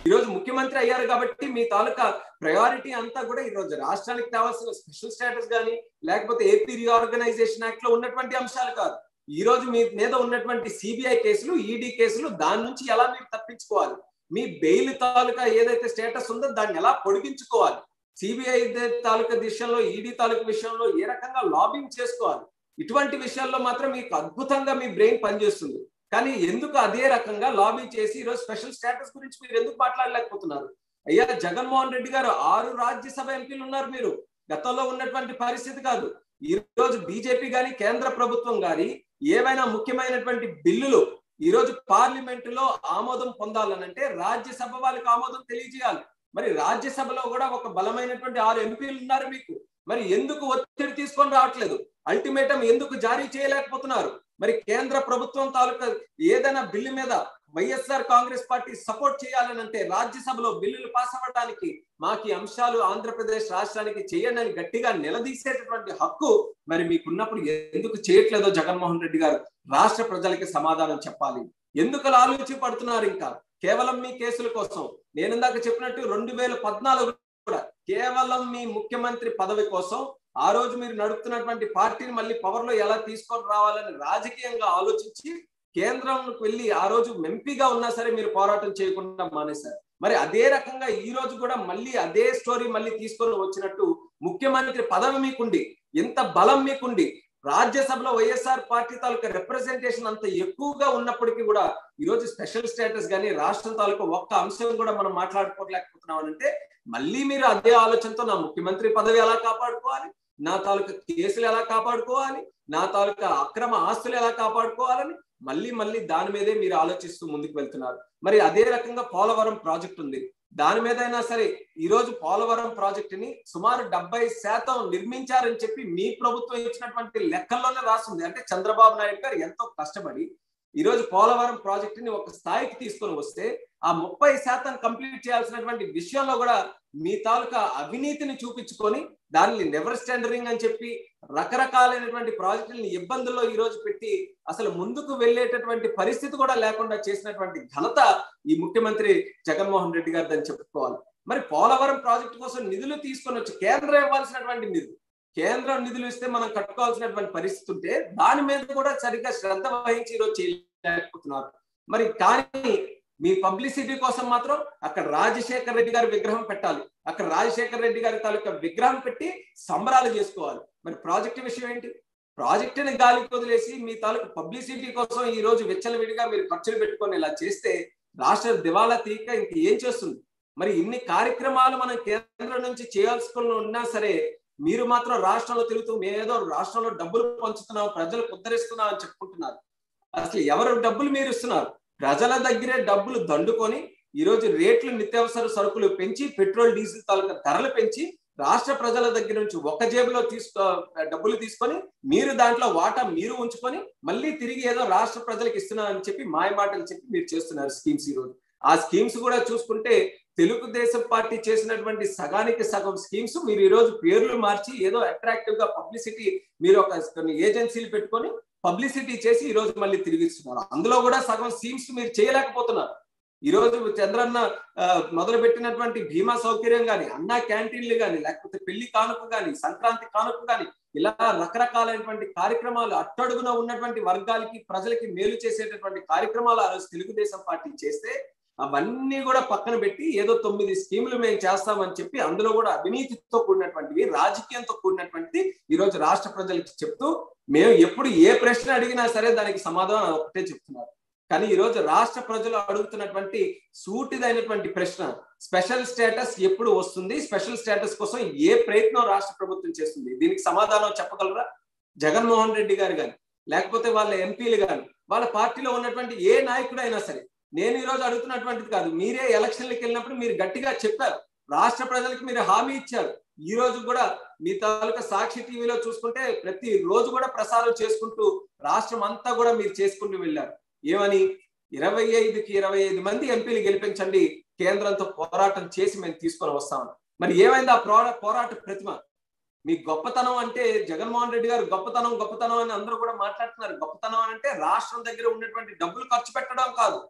ఈ రోజు ముఖ్యమంత్రి అయ్యారు కాబట్టి మీ తాలూకా ప్రయారిటీ అంతా కూడా ఈ రోజు రాష్ట్రానికి కావాల్సిన స్పెషల్ స్టేటస్ కానీ లేకపోతే ఏపీ రీఆర్గనైజేషన్ యాక్ట్ లో ఉన్నటువంటి అంశాలు కాదు ఈ రోజు మీ మీద ఉన్నటువంటి సిబిఐ కేసులు ఈడీ కేసులు దాని నుంచి ఎలా మీరు తప్పించుకోవాలి మీ బెయిల్ తాలూకా ఏదైతే స్టేటస్ ఉందో దాన్ని ఎలా పొడిగించుకోవాలి సిబిఐ తాలూకా విషయంలో ఈడీ తాలూకా విషయంలో ఏ రకంగా లాబింగ్ చేసుకోవాలి ఇటువంటి విషయాల్లో మాత్రం మీకు అద్భుతంగా మీ బ్రెయిన్ పనిచేస్తుంది కానీ ఎందుకు అదే రకంగా లాబీ చేసి ఈరోజు స్పెషల్ స్టేటస్ గురించి మీరు ఎందుకు మాట్లాడలేకపోతున్నారు అయ్యా జగన్మోహన్ రెడ్డి గారు ఆరు రాజ్యసభ ఎంపీలు ఉన్నారు మీరు గతంలో ఉన్నటువంటి పరిస్థితి కాదు ఈ రోజు బీజేపీ గాని కేంద్ర ప్రభుత్వం గాని ఏవైనా ముఖ్యమైనటువంటి బిల్లులు ఈ రోజు పార్లమెంట్ లో ఆమోదం పొందాలనంటే రాజ్యసభ వాళ్ళకి ఆమోదం తెలియజేయాలి మరి రాజ్యసభలో కూడా ఒక బలమైనటువంటి ఆరు ఎంపీలు ఉన్నారు మీకు మరి ఎందుకు ఒత్తిడి తీసుకొని రావట్లేదు అల్టిమేటం ఎందుకు జారీ చేయలేకపోతున్నారు మరి కేంద్ర ప్రభుత్వం తాలూకా ఏదైనా బిల్లు మీద వైఎస్ఆర్ కాంగ్రెస్ పార్టీ సపోర్ట్ చేయాలనంటే రాజ్యసభలో బిల్లులు పాస్ అవ్వడానికి మాకు ఈ అంశాలు ఆంధ్రప్రదేశ్ రాష్ట్రానికి చేయండి అని గట్టిగా నిలదీసేటటువంటి హక్కు మరి మీకున్నప్పుడు ఎందుకు చేయట్లేదో జగన్మోహన్ రెడ్డి గారు రాష్ట్ర ప్రజలకి సమాధానం చెప్పాలి ఎందుకు అలా ఆలోచి పడుతున్నారు ఇంకా కేవలం మీ కేసుల కోసం నేను ఇందాక చెప్పినట్టు రెండు వేల పద్నాలుగు కూడా కేవలం మీ ముఖ్యమంత్రి పదవి కోసం ఆ రోజు మీరు నడుపుతున్నటువంటి పార్టీని మళ్ళీ పవర్ లో ఎలా తీసుకొని రావాలని రాజకీయంగా ఆలోచించి కేంద్రంకి వెళ్ళి ఆ రోజు ఎంపీగా ఉన్నా సరే మీరు పోరాటం చేయకుండా మానేశారు మరి అదే రకంగా ఈ రోజు కూడా మళ్ళీ అదే స్టోరీ మళ్ళీ తీసుకొని వచ్చినట్టు ముఖ్యమంత్రి పదవి మీకుండి ఎంత బలం మీకుండి రాజ్యసభలో వైఎస్ఆర్ పార్టీ తాలూకా రిప్రజెంటేషన్ అంత ఎక్కువగా ఉన్నప్పటికీ కూడా ఈ రోజు స్పెషల్ స్టేటస్ కానీ రాష్ట్రం తాలూకా ఒక్క అంశం కూడా మనం మాట్లాడుకోలేకపోతున్నాం అంటే మళ్ళీ మీరు అదే ఆలోచనతో నా ముఖ్యమంత్రి పదవి ఎలా కాపాడుకోవాలి నా తాలూకా కేసులు ఎలా కాపాడుకోవాలి నా తాలూకా అక్రమ ఆస్తులు ఎలా కాపాడుకోవాలని మళ్ళీ మళ్ళీ దాని మీదే మీరు ఆలోచిస్తూ ముందుకు వెళ్తున్నారు మరి అదే రకంగా పోలవరం ప్రాజెక్ట్ ఉంది దాని మీద అయినా సరే ఈ రోజు పోలవరం ప్రాజెక్ట్ ని సుమారు డెబ్బై శాతం నిర్మించారని చెప్పి మీ ప్రభుత్వం ఇచ్చినటువంటి లెక్కల్లోనే రాస్తుంది అంటే చంద్రబాబు నాయుడు గారు ఎంతో కష్టపడి ఈ రోజు పోలవరం ప్రాజెక్ట్ ని ఒక స్థాయికి తీసుకొని వస్తే ఆ ముప్పై శాతం కంప్లీట్ చేయాల్సినటువంటి విషయంలో కూడా మీ తాలూకా అవినీతిని చూపించుకొని దాన్ని నెవర్ స్టాండరింగ్ అని చెప్పి రకరకాలైనటువంటి ప్రాజెక్టులను ఇబ్బందుల్లో ఈ రోజు పెట్టి అసలు ముందుకు వెళ్ళేటటువంటి పరిస్థితి కూడా లేకుండా చేసినటువంటి ఘనత ఈ ముఖ్యమంత్రి జగన్మోహన్ రెడ్డి గారిది అని చెప్పుకోవాలి మరి పోలవరం ప్రాజెక్టు కోసం నిధులు తీసుకొని వచ్చి కేంద్రం ఇవ్వాల్సినటువంటి నిధులు కేంద్రం నిధులు ఇస్తే మనం కట్టుకోవాల్సినటువంటి పరిస్థితి ఉంటే దాని మీద కూడా సరిగ్గా శ్రద్ధ వహించి ఈరోజు చేయలేకపోతున్నారు మరి కానీ మీ పబ్లిసిటీ కోసం మాత్రం అక్కడ రాజశేఖర్ రెడ్డి గారి విగ్రహం పెట్టాలి అక్కడ రాజశేఖర్ రెడ్డి గారి తాలూకా విగ్రహం పెట్టి సంబరాలు చేసుకోవాలి మరి ప్రాజెక్ట్ విషయం ఏంటి ప్రాజెక్టుని గాలికి వదిలేసి మీ తాలూకా పబ్లిసిటీ కోసం ఈ రోజు విచ్చలవిడిగా మీరు ఖర్చులు పెట్టుకొని ఇలా చేస్తే రాష్ట్ర దివాలా తీక ఇంక ఏం చేస్తుంది మరి ఇన్ని కార్యక్రమాలు మనం కేంద్రం నుంచి చేయాల్సుకుని ఉన్నా సరే మీరు మాత్రం రాష్ట్రంలో తిరుగుతూ మేమేదో రాష్ట్రంలో డబ్బులు పంచుతున్నాం ప్రజలకు ఉద్ధరిస్తున్నాం అని చెప్పుకుంటున్నారు అసలు ఎవరు డబ్బులు మీరు ఇస్తున్నారు ప్రజల దగ్గరే డబ్బులు దండుకొని ఈ రోజు రేట్లు నిత్యావసర సరుకులు పెంచి పెట్రోల్ డీజిల్ తాలూకా ధరలు పెంచి రాష్ట్ర ప్రజల దగ్గర నుంచి ఒక జేబులో తీసుకో డబ్బులు తీసుకొని మీరు దాంట్లో వాటా మీరు ఉంచుకొని మళ్ళీ తిరిగి ఏదో రాష్ట్ర ప్రజలకు ఇస్తున్నారని చెప్పి మాయ మాటలు చెప్పి మీరు చేస్తున్నారు స్కీమ్స్ ఈ రోజు ఆ స్కీమ్స్ కూడా చూసుకుంటే తెలుగుదేశం పార్టీ చేసినటువంటి సగానికి సగం స్కీమ్స్ మీరు ఈ రోజు పేర్లు మార్చి ఏదో అట్రాక్టివ్ గా పబ్లిసిటీ మీరు ఒక కొన్ని ఏజెన్సీలు పెట్టుకొని పబ్లిసిటీ చేసి ఈ రోజు మళ్ళీ తిరిగిస్తున్నారు అందులో కూడా సగం స్కీమ్స్ మీరు చేయలేకపోతున్నారు ఈ రోజు చంద్రన్న మొదలు పెట్టినటువంటి బీమా సౌకర్యం కానీ అన్నా క్యాంటీన్లు కానీ లేకపోతే పెళ్లి కానుక కానీ సంక్రాంతి కానుక కానీ ఇలా రకరకాలైనటువంటి కార్యక్రమాలు అట్టడుగున ఉన్నటువంటి వర్గాలకి ప్రజలకి మేలు చేసేటటువంటి కార్యక్రమాలు ఆ రోజు తెలుగుదేశం పార్టీ చేస్తే అవన్నీ కూడా పక్కన పెట్టి ఏదో తొమ్మిది స్కీములు మేము చేస్తామని చెప్పి అందులో కూడా అవినీతితో కూడినటువంటివి రాజకీయంతో కూడినటువంటిది ఈ రోజు రాష్ట్ర ప్రజలకి చెప్తూ మేము ఎప్పుడు ఏ ప్రశ్న అడిగినా సరే దానికి సమాధానం ఒకటే చెప్తున్నారు కానీ ఈ రోజు రాష్ట్ర ప్రజలు అడుగుతున్నటువంటి సూటిదైనటువంటి ప్రశ్న స్పెషల్ స్టేటస్ ఎప్పుడు వస్తుంది స్పెషల్ స్టేటస్ కోసం ఏ ప్రయత్నం రాష్ట్ర ప్రభుత్వం చేస్తుంది దీనికి సమాధానం చెప్పగలరా జగన్మోహన్ రెడ్డి గారు కానీ లేకపోతే వాళ్ళ ఎంపీలు కానీ వాళ్ళ పార్టీలో ఉన్నటువంటి ఏ నాయకుడు అయినా సరే నేను ఈ రోజు అడుగుతున్నటువంటిది కాదు మీరే ఎలక్షన్లకు వెళ్ళినప్పుడు మీరు గట్టిగా చెప్పారు రాష్ట్ర ప్రజలకు మీరు హామీ ఇచ్చారు ఈ రోజు కూడా మీ తాలూకా సాక్షి టీవీలో చూసుకుంటే ప్రతి రోజు కూడా ప్రసారం చేసుకుంటూ రాష్ట్రం అంతా కూడా మీరు చేసుకుంటూ వెళ్ళారు ఏమని ఇరవై ఐదుకి ఇరవై ఐదు మంది ఎంపీలు గెలిపించండి కేంద్రంతో పోరాటం చేసి మేము తీసుకొని వస్తామని మరి ఏమైంది ఆ పోరా పోరాట ప్రతిమ మీ గొప్పతనం అంటే జగన్మోహన్ రెడ్డి గారు గొప్పతనం గొప్పతనం అని అందరూ కూడా మాట్లాడుతున్నారు గొప్పతనం అని అంటే రాష్ట్రం దగ్గర ఉన్నటువంటి డబ్బులు ఖర్చు పెట్టడం కాదు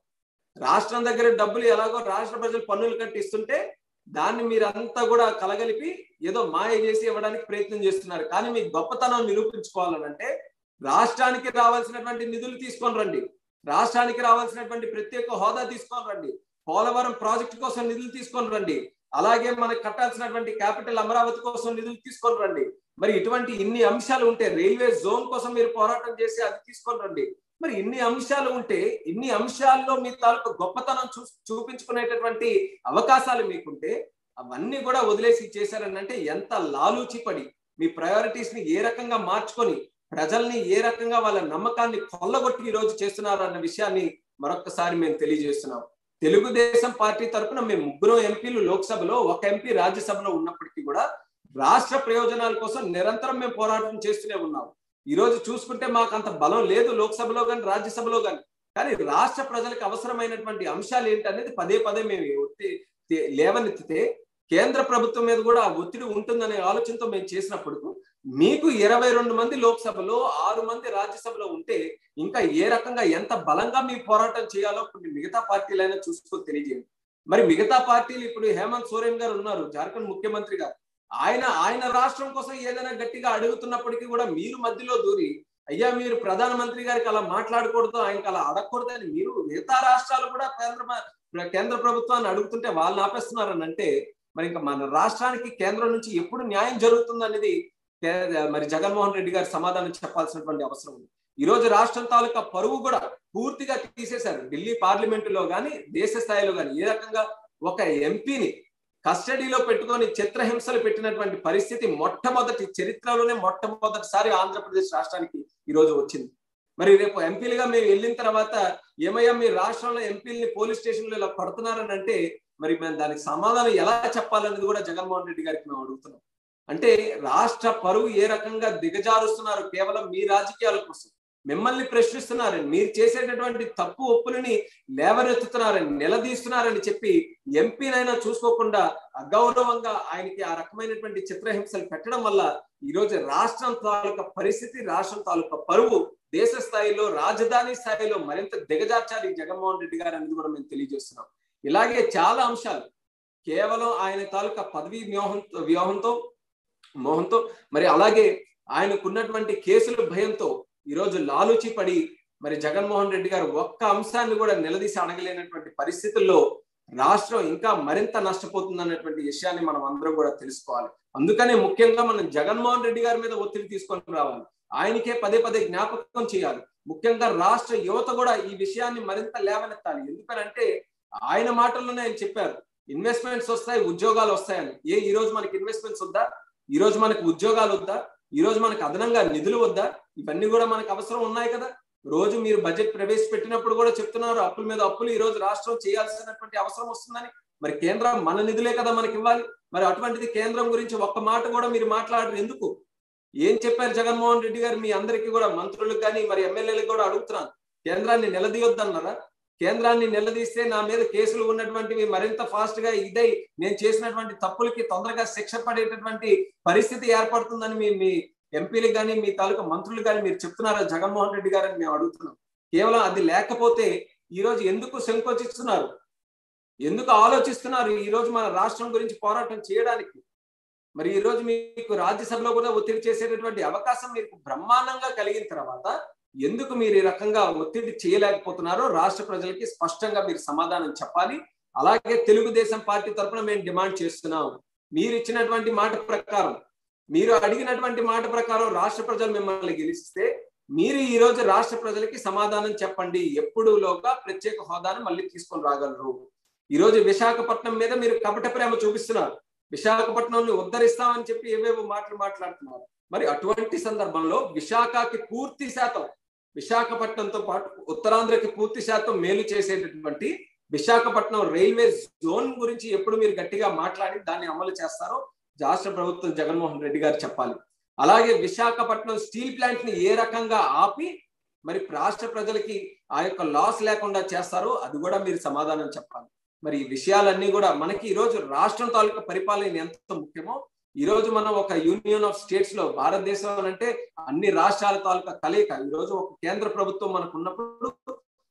రాష్ట్రం దగ్గర డబ్బులు ఎలాగో రాష్ట్ర ప్రజలు పన్నులు కట్టిస్తుంటే దాన్ని మీరంతా కూడా కలగలిపి ఏదో మాయ చేసి ఇవ్వడానికి ప్రయత్నం చేస్తున్నారు కానీ మీ గొప్పతనం నిరూపించుకోవాలనంటే రాష్ట్రానికి రావాల్సినటువంటి నిధులు తీసుకొని రండి రాష్ట్రానికి రావాల్సినటువంటి ప్రత్యేక హోదా తీసుకొని రండి పోలవరం ప్రాజెక్టు కోసం నిధులు తీసుకొని రండి అలాగే మనకు కట్టాల్సినటువంటి క్యాపిటల్ అమరావతి కోసం నిధులు తీసుకొని రండి మరి ఇటువంటి ఇన్ని అంశాలు ఉంటే రైల్వే జోన్ కోసం మీరు పోరాటం చేసి అది తీసుకొని రండి మరి ఇన్ని అంశాలు ఉంటే ఇన్ని అంశాల్లో మీ తాలూకు గొప్పతనం చూ చూపించుకునేటటువంటి అవకాశాలు మీకుంటే అవన్నీ కూడా వదిలేసి చేశారని అంటే ఎంత లాలూచి పడి మీ ప్రయారిటీస్ ని ఏ రకంగా మార్చుకొని ప్రజల్ని ఏ రకంగా వాళ్ళ నమ్మకాన్ని కొల్లగొట్టి ఈ రోజు చేస్తున్నారు అన్న విషయాన్ని మరొకసారి మేము తెలియజేస్తున్నాం తెలుగుదేశం పార్టీ తరఫున మేము ముగ్గురు ఎంపీలు లోక్సభలో ఒక ఎంపీ రాజ్యసభలో ఉన్నప్పటికీ కూడా రాష్ట్ర ప్రయోజనాల కోసం నిరంతరం మేము పోరాటం చేస్తూనే ఉన్నాం ఈ రోజు చూసుకుంటే మాకు అంత బలం లేదు లోక్సభలో కానీ రాజ్యసభలో కానీ కానీ రాష్ట్ర ప్రజలకు అవసరమైనటువంటి అంశాలు ఏంటి అనేది పదే పదే మేము లేవనెత్తితే కేంద్ర ప్రభుత్వం మీద కూడా ఆ ఒత్తిడి ఉంటుందనే ఆలోచనతో మేము చేసినప్పుడు మీకు ఇరవై రెండు మంది లోక్సభలో ఆరు మంది రాజ్యసభలో ఉంటే ఇంకా ఏ రకంగా ఎంత బలంగా మీ పోరాటం చేయాలో కొన్ని మిగతా పార్టీలైనా చూసుకొని తెలియజేయండి మరి మిగతా పార్టీలు ఇప్పుడు హేమంత్ సోరెన్ గారు ఉన్నారు జార్ఖండ్ ముఖ్యమంత్రి గారు ఆయన ఆయన రాష్ట్రం కోసం ఏదైనా గట్టిగా అడుగుతున్నప్పటికీ కూడా మీరు మధ్యలో దూరి అయ్యా మీరు ప్రధానమంత్రి గారికి అలా మాట్లాడకూడదు ఆయనకి అలా అడగకూడదు అని మీరు మిగతా రాష్ట్రాలు కూడా కేంద్ర కేంద్ర ప్రభుత్వాన్ని అడుగుతుంటే వాళ్ళని ఆపేస్తున్నారని అంటే మరి ఇంకా మన రాష్ట్రానికి కేంద్రం నుంచి ఎప్పుడు న్యాయం జరుగుతుంది అనేది మరి జగన్మోహన్ రెడ్డి గారు సమాధానం చెప్పాల్సినటువంటి అవసరం ఉంది ఈ రోజు రాష్ట్రం తాలూకా పరువు కూడా పూర్తిగా తీసేశారు ఢిల్లీ పార్లమెంటులో కానీ దేశ స్థాయిలో కానీ ఏ రకంగా ఒక ఎంపీని కస్టడీలో పెట్టుకొని చిత్రహింసలు పెట్టినటువంటి పరిస్థితి మొట్టమొదటి చరిత్రలోనే మొట్టమొదటిసారి ఆంధ్రప్రదేశ్ రాష్ట్రానికి ఈ రోజు వచ్చింది మరి రేపు ఎంపీలుగా మేము వెళ్ళిన తర్వాత ఏమయ్యా మీ రాష్ట్రంలో ఎంపీలని పోలీస్ స్టేషన్లో ఇలా కొడుతున్నారని అంటే మరి మేము దానికి సమాధానం ఎలా చెప్పాలనేది కూడా జగన్మోహన్ రెడ్డి గారికి మేము అడుగుతున్నాం అంటే రాష్ట్ర పరువు ఏ రకంగా దిగజారుస్తున్నారు కేవలం మీ రాజకీయాల కోసం మిమ్మల్ని ప్రశ్నిస్తున్నారని మీరు చేసేటటువంటి తప్పు ఒప్పులని లేవనెత్తుతున్నారని నిలదీస్తున్నారని చెప్పి ఎంపీనైనా చూసుకోకుండా అగౌరవంగా ఆయనకి ఆ రకమైనటువంటి చిత్రహింసలు పెట్టడం వల్ల ఈ రోజు రాష్ట్రం తాలూకా పరిస్థితి రాష్ట్రం తాలూకా పరువు దేశ స్థాయిలో రాజధాని స్థాయిలో మరింత దిగజార్చాలి జగన్మోహన్ రెడ్డి గారు అనేది కూడా మేము తెలియజేస్తున్నాం ఇలాగే చాలా అంశాలు కేవలం ఆయన తాలూకా పదవీ వ్యూహంతో వ్యూహంతో మోహంతో మరి అలాగే ఆయనకున్నటువంటి కేసుల భయంతో ఈరోజు లాలూచి పడి మరి జగన్మోహన్ రెడ్డి గారు ఒక్క అంశాన్ని కూడా నిలదీసి అడగలేనటువంటి పరిస్థితుల్లో రాష్ట్రం ఇంకా మరింత నష్టపోతుంది అన్నటువంటి విషయాన్ని మనం అందరం కూడా తెలుసుకోవాలి అందుకనే ముఖ్యంగా మనం జగన్మోహన్ రెడ్డి గారి మీద ఒత్తిడి తీసుకొని రావాలి ఆయనకే పదే పదే జ్ఞాపకం చేయాలి ముఖ్యంగా రాష్ట్ర యువత కూడా ఈ విషయాన్ని మరింత లేవనెత్తాలి ఎందుకనంటే ఆయన మాటల్లోనే ఆయన చెప్పారు ఇన్వెస్ట్మెంట్స్ వస్తాయి ఉద్యోగాలు వస్తాయని ఏ ఈ రోజు మనకి ఇన్వెస్ట్మెంట్స్ వద్దా ఈ రోజు మనకి ఉద్యోగాలు వద్దా ఈ రోజు మనకు అదనంగా నిధులు వద్దా ఇవన్నీ కూడా మనకు అవసరం ఉన్నాయి కదా రోజు మీరు బడ్జెట్ ప్రవేశపెట్టినప్పుడు కూడా చెప్తున్నారు అప్పుల మీద అప్పులు ఈ రోజు రాష్ట్రం చేయాల్సినటువంటి అవసరం వస్తుందని మరి కేంద్రం మన నిధులే కదా మనకి ఇవ్వాలి మరి అటువంటిది కేంద్రం గురించి ఒక్క మాట కూడా మీరు మాట్లాడరు ఎందుకు ఏం చెప్పారు జగన్మోహన్ రెడ్డి గారు మీ అందరికీ కూడా మంత్రులకు కానీ మరి ఎమ్మెల్యేలకు కూడా అడుగుతున్నాను కేంద్రాన్ని నిలదీయొద్దన్నారా కేంద్రాన్ని నిలదీస్తే నా మీద కేసులు ఉన్నటువంటివి మరింత ఫాస్ట్ గా ఇదై నేను చేసినటువంటి తప్పులకి తొందరగా శిక్ష పడేటటువంటి పరిస్థితి ఏర్పడుతుందని మీ మీ ఎంపీలకు కానీ మీ తాలూకా మంత్రులు కానీ మీరు చెప్తున్నారా జగన్మోహన్ రెడ్డి గారని మేము అడుగుతున్నాం కేవలం అది లేకపోతే ఈ రోజు ఎందుకు సంకోచిస్తున్నారు ఎందుకు ఆలోచిస్తున్నారు ఈ రోజు మన రాష్ట్రం గురించి పోరాటం చేయడానికి మరి ఈ రోజు మీకు రాజ్యసభలో కూడా ఒత్తిడి చేసేటటువంటి అవకాశం మీకు బ్రహ్మాండంగా కలిగిన తర్వాత ఎందుకు మీరు ఈ రకంగా ఒత్తిడి చేయలేకపోతున్నారో రాష్ట్ర ప్రజలకి స్పష్టంగా మీరు సమాధానం చెప్పాలి అలాగే తెలుగుదేశం పార్టీ తరఫున మేము డిమాండ్ చేస్తున్నాం మీరు ఇచ్చినటువంటి మాట ప్రకారం మీరు అడిగినటువంటి మాట ప్రకారం రాష్ట్ర ప్రజలు మిమ్మల్ని గెలిస్తే మీరు ఈ రోజు రాష్ట్ర ప్రజలకి సమాధానం చెప్పండి ఎప్పుడులోగా ప్రత్యేక హోదాను మళ్ళీ తీసుకొని రాగలరు ఈ రోజు విశాఖపట్నం మీద మీరు కపట ప్రేమ చూపిస్తున్నారు విశాఖపట్నం ఉద్ధరిస్తామని చెప్పి ఏవేవో మాటలు మాట్లాడుతున్నారు మరి అటువంటి సందర్భంలో విశాఖకి పూర్తి శాతం విశాఖపట్నంతో పాటు ఉత్తరాంధ్రకి పూర్తి శాతం మేలు చేసేటటువంటి విశాఖపట్నం రైల్వే జోన్ గురించి ఎప్పుడు మీరు గట్టిగా మాట్లాడి దాన్ని అమలు చేస్తారో రాష్ట్ర ప్రభుత్వం జగన్మోహన్ రెడ్డి గారు చెప్పాలి అలాగే విశాఖపట్నం స్టీల్ ప్లాంట్ ని ఏ రకంగా ఆపి మరి రాష్ట్ర ప్రజలకి ఆ యొక్క లాస్ లేకుండా చేస్తారో అది కూడా మీరు సమాధానం చెప్పాలి మరి ఈ విషయాలన్నీ కూడా మనకి ఈ రోజు రాష్ట్రం తాలూకా పరిపాలన ఎంత ముఖ్యమో ఈ రోజు మనం ఒక యూనియన్ ఆఫ్ స్టేట్స్ లో భారతదేశం అంటే అన్ని రాష్ట్రాల తాలూకా కలయిక ఈ రోజు ఒక కేంద్ర ప్రభుత్వం మనకు ఉన్నప్పుడు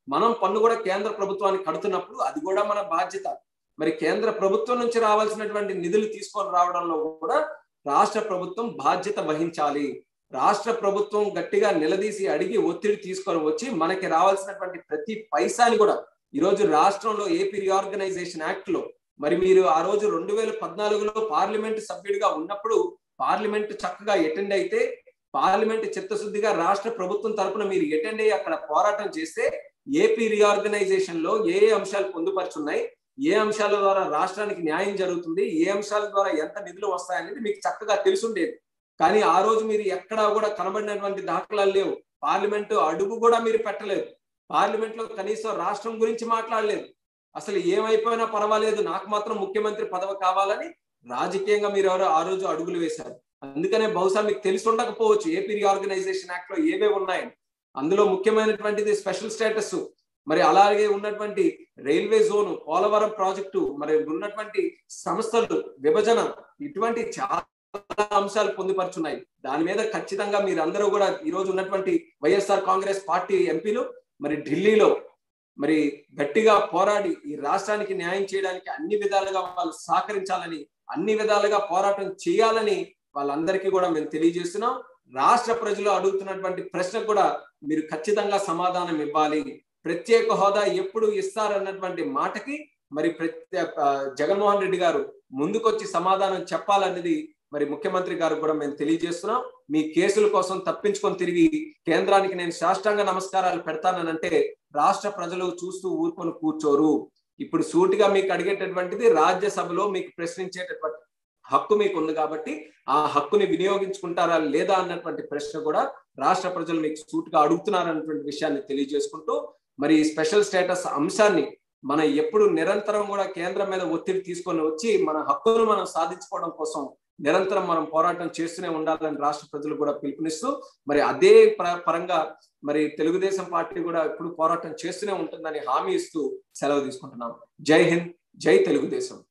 మనం పన్ను కూడా కేంద్ర ప్రభుత్వానికి కడుతున్నప్పుడు అది కూడా మన బాధ్యత మరి కేంద్ర ప్రభుత్వం నుంచి రావాల్సినటువంటి నిధులు తీసుకొని రావడంలో కూడా రాష్ట్ర ప్రభుత్వం బాధ్యత వహించాలి రాష్ట్ర ప్రభుత్వం గట్టిగా నిలదీసి అడిగి ఒత్తిడి తీసుకొని వచ్చి మనకి రావాల్సినటువంటి ప్రతి పైసాని కూడా ఈ రోజు రాష్ట్రంలో ఏపీ రీఆర్గనైజేషన్ యాక్ట్ లో మరి మీరు ఆ రోజు రెండు వేల పద్నాలుగులో పార్లమెంట్ సభ్యుడిగా ఉన్నప్పుడు పార్లమెంట్ చక్కగా అటెండ్ అయితే పార్లమెంట్ చిత్తశుద్ధిగా రాష్ట్ర ప్రభుత్వం తరపున మీరు అటెండ్ అయ్యి అక్కడ పోరాటం చేస్తే ఏపీ రీఆర్గనైజేషన్ లో ఏ ఏ అంశాలు పొందుపరుచున్నాయి ఏ అంశాల ద్వారా రాష్ట్రానికి న్యాయం జరుగుతుంది ఏ అంశాల ద్వారా ఎంత నిధులు వస్తాయనేది మీకు చక్కగా తెలుసుండేది కానీ ఆ రోజు మీరు ఎక్కడా కూడా కనబడినటువంటి దాఖలాలు లేవు పార్లమెంటు అడుగు కూడా మీరు పెట్టలేదు పార్లమెంట్ లో కనీసం రాష్ట్రం గురించి మాట్లాడలేదు అసలు ఏమైపోయినా పర్వాలేదు నాకు మాత్రం ముఖ్యమంత్రి పదవి కావాలని రాజకీయంగా మీరు ఎవరో ఆ రోజు అడుగులు వేశారు అందుకనే బహుశా మీకు తెలిసి ఉండకపోవచ్చు ఏపీ రీఆర్గనైజేషన్ యాక్ట్ లో ఏవే ఉన్నాయి అందులో ముఖ్యమైనటువంటిది స్పెషల్ స్టేటస్ మరి అలాగే ఉన్నటువంటి రైల్వే జోన్ పోలవరం ప్రాజెక్టు మరి ఉన్నటువంటి సంస్థలు విభజన ఇటువంటి చాలా అంశాలు పొందుపరుచున్నాయి దాని మీద ఖచ్చితంగా మీరందరూ కూడా ఈ రోజు ఉన్నటువంటి వైఎస్ఆర్ కాంగ్రెస్ పార్టీ ఎంపీలు మరి ఢిల్లీలో మరి గట్టిగా పోరాడి ఈ రాష్ట్రానికి న్యాయం చేయడానికి అన్ని విధాలుగా వాళ్ళు సహకరించాలని అన్ని విధాలుగా పోరాటం చేయాలని వాళ్ళందరికీ కూడా మేము తెలియజేస్తున్నాం రాష్ట్ర ప్రజలు అడుగుతున్నటువంటి ప్రశ్నకు కూడా మీరు ఖచ్చితంగా సమాధానం ఇవ్వాలి ప్రత్యేక హోదా ఎప్పుడు ఇస్తారన్నటువంటి మాటకి మరి ప్రత్యేక జగన్మోహన్ రెడ్డి గారు ముందుకొచ్చి సమాధానం చెప్పాలన్నది మరి ముఖ్యమంత్రి గారు కూడా మేము తెలియజేస్తున్నాం మీ కేసుల కోసం తప్పించుకొని తిరిగి కేంద్రానికి నేను సాష్టాంగ నమస్కారాలు పెడతానంటే రాష్ట్ర ప్రజలు చూస్తూ ఊరుకొని కూర్చోరు ఇప్పుడు సూటిగా మీకు అడిగేటటువంటిది రాజ్యసభలో మీకు ప్రశ్నించేటటువంటి హక్కు మీకు ఉంది కాబట్టి ఆ హక్కుని వినియోగించుకుంటారా లేదా అన్నటువంటి ప్రశ్న కూడా రాష్ట్ర ప్రజలు మీకు సూటుగా అడుగుతున్నారన్నటువంటి విషయాన్ని తెలియజేసుకుంటూ మరి స్పెషల్ స్టేటస్ అంశాన్ని మనం ఎప్పుడు నిరంతరం కూడా కేంద్రం మీద ఒత్తిడి తీసుకొని వచ్చి మన హక్కును మనం సాధించుకోవడం కోసం నిరంతరం మనం పోరాటం చేస్తూనే ఉండాలని రాష్ట్ర ప్రజలు కూడా పిలుపునిస్తూ మరి అదే పరంగా మరి తెలుగుదేశం పార్టీ కూడా ఇప్పుడు పోరాటం చేస్తూనే ఉంటుందని హామీ ఇస్తూ సెలవు తీసుకుంటున్నాం జై హింద్ జై తెలుగుదేశం